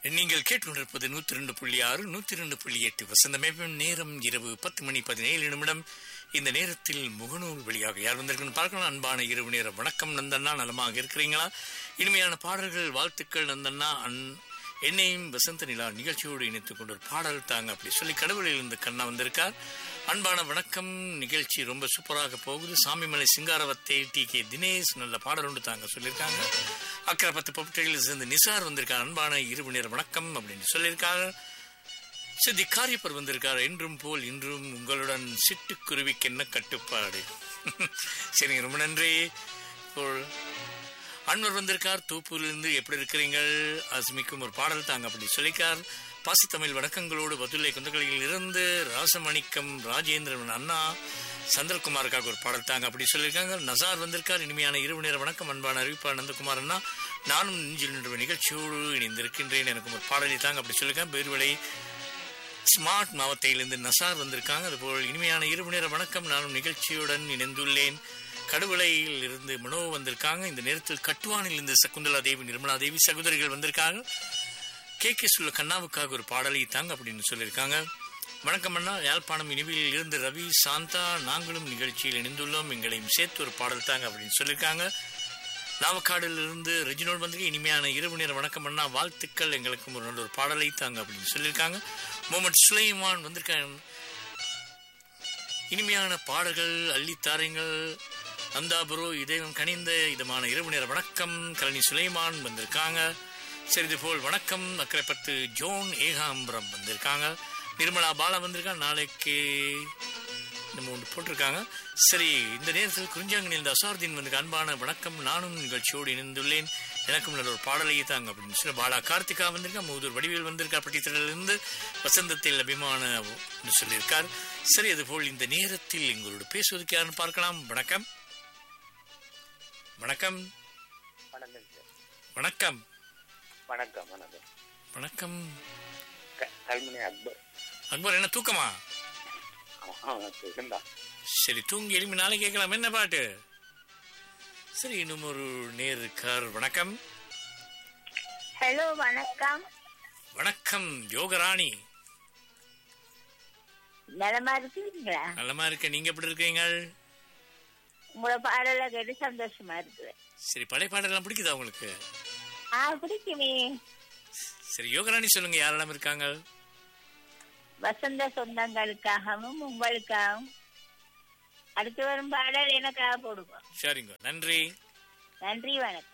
நீங்கள் கேட்டுக்கொண்டிருப்பது நூத்தி ரெண்டு புள்ளி ஆறு நூத்தி ரெண்டு புள்ளி எட்டு வசந்தமேபம் நேரம் இரவு பத்து மணி பதினேழு நிமிடம் இந்த நேரத்தில் முகநூல் வழியாக யார் வந்திருக்குன்னு பார்க்கலாம் அன்பான இரவு நேர வணக்கம் நந்தண்ணா நலமாக இருக்கிறீங்களா இனிமையான பாடல்கள் வாழ்த்துக்கள் நந்தண்ணா அன் என்னையும் வசந்த நிலா நிகழ்ச்சியோடு இணைத்துக் கொண்டு ஒரு பாடல் தாங்க அப்படி சொல்லி கடவுளில் இருந்து கண்ணா வந்திருக்கார் அன்பான வணக்கம் நிகழ்ச்சி ரொம்ப சூப்பராக போகுது சாமிமலை சிங்காரவத்தை டி கே தினேஷ் நல்ல பாடல் ஒன்று தாங்க சொல்லியிருக்காங்க அக்கரப்பத்து பப்புட்டையில் சேர்ந்து நிசார் வந்திருக்கார் அன்பான இரவு நேர வணக்கம் அப்படின்னு சொல்லியிருக்காங்க சித்தி காரியப்பர் வந்திருக்கார் என்றும் போல் இன்றும் உங்களுடன் சிட்டுக்குருவிக்கு என்ன கட்டுப்பாடு சரிங்க ரொம்ப நன்றி இப்போ அன்வர் வந்திருக்கார் தூப்பூரிலிருந்து எப்படி இருக்கிறீங்கள் அஸ்மிக்கும் ஒரு பாடல் தாங்க அப்படி சொல்லிக்கார் பாசி தமிழ் வணக்கங்களோடு பதுளை குந்தகளில் இருந்து ராசமணிக்கம் ராஜேந்திரன் அண்ணா சந்திரகுமாருக்காக ஒரு பாடல் தாங்க அப்படி சொல்லியிருக்காங்க நசார் வந்திருக்கார் இனிமையான இரவு நேர வணக்கம் அன்பான அறிவிப்பார் நந்தகுமார் அண்ணா நானும் நெஞ்சில் நின்ற நிகழ்ச்சியோடு இணைந்திருக்கின்றேன் எனக்கு ஒரு பாடலை தாங்க அப்படி சொல்லியிருக்கேன் பேர்வழி ஸ்மார்ட் மாவட்டத்திலிருந்து நசார் வந்திருக்காங்க அதுபோல் இனிமையான இரவு நேர வணக்கம் நானும் நிகழ்ச்சியுடன் இணைந்துள்ளேன் கடுவலையில் இருந்து மனோ வந்திருக்காங்க இந்த நேரத்தில் கட்டுவானில் இருந்து சகுந்தலா தேவி நிர்மலா தேவி சகோதரிகள் வந்திருக்காங்க கே கே சொல்ல கண்ணாவுக்காக ஒரு பாடலை தாங்க அப்படின்னு சொல்லியிருக்காங்க வணக்கம் அண்ணா யாழ்ப்பாணம் இனிவில் இருந்து ரவி சாந்தா நாங்களும் நிகழ்ச்சியில் இணைந்துள்ளோம் எங்களையும் சேர்த்து ஒரு பாடல் தாங்க அப்படின்னு சொல்லியிருக்காங்க நாவக்காடில் இருந்து ரெஜினோல் வந்து இனிமையான இரவு நேர வணக்கம் அண்ணா வாழ்த்துக்கள் எங்களுக்கு ஒரு நல்ல ஒரு பாடலை தாங்க அப்படின்னு சொல்லியிருக்காங்க முகமது சுலைமான் வந்திருக்காங்க இனிமையான பாடல்கள் அள்ளித்தாரங்கள் நந்தாபுரோ இதயம் கனிந்த இதமான இரவு நேர வணக்கம் கலனி சுலைமான் வந்திருக்காங்க சரி இது போல் வணக்கம் அக்கரைப்பத்து ஜோன் ஏகாம்பரம் வந்திருக்காங்க நிர்மலா பாலா வந்திருக்காங்க நாளைக்கு நம்ம ஒன்று போட்டிருக்காங்க சரி இந்த நேரத்தில் குறிஞ்சாங்கனில் இந்த அசார்தீன் வந்து அன்பான வணக்கம் நானும் நிகழ்ச்சியோடு இணைந்துள்ளேன் எனக்கும் நல்ல ஒரு பாடலையே தாங்க அப்படின்னு சொல்லி பாலா கார்த்திகா வந்திருக்கா மூதூர் வடிவேல் வந்திருக்கார் பட்டித்திலிருந்து வசந்தத்தில் அபிமான சொல்லியிருக்கார் சரி அதுபோல் இந்த நேரத்தில் எங்களோடு பேசுவதற்கு யாருன்னு பார்க்கலாம் வணக்கம் வணக்கம் வணக்கம் சார் வணக்கம் வணக்கம் வணக்கம் வணக்கம் க- கல்முனை அக்பர் அக்பர் என்ன தூக்கமா இருந்தா சரி தூங்கி எழுப்பி நாளை கேட்கலாம் என்ன பாட்டு சரி இன்னும் ஒரு நேர் இருக்கார் வணக்கம் ஹலோ வணக்கம் வணக்கம் யோகராணி நலமா இருக்கீங்களா நல்லமா இருக்க நீங்க எப்படி இருக்கீங்க உங்களோட பாடலை கேட்டு சந்தோஷமா இருக்குது சரி பழைய பாடலாம் பிடிக்குதா உங்களுக்கு ஆ பிடிக்குமே சரி யோகராணி சொல்லுங்க யாரெல்லாம் இருக்காங்க வசந்த சொந்தங்களுக்காகவும் உங்களுக்காகவும் அடுத்து வரும் பாடல் எனக்காக போடுவோம் சரிங்க நன்றி நன்றி வணக்கம்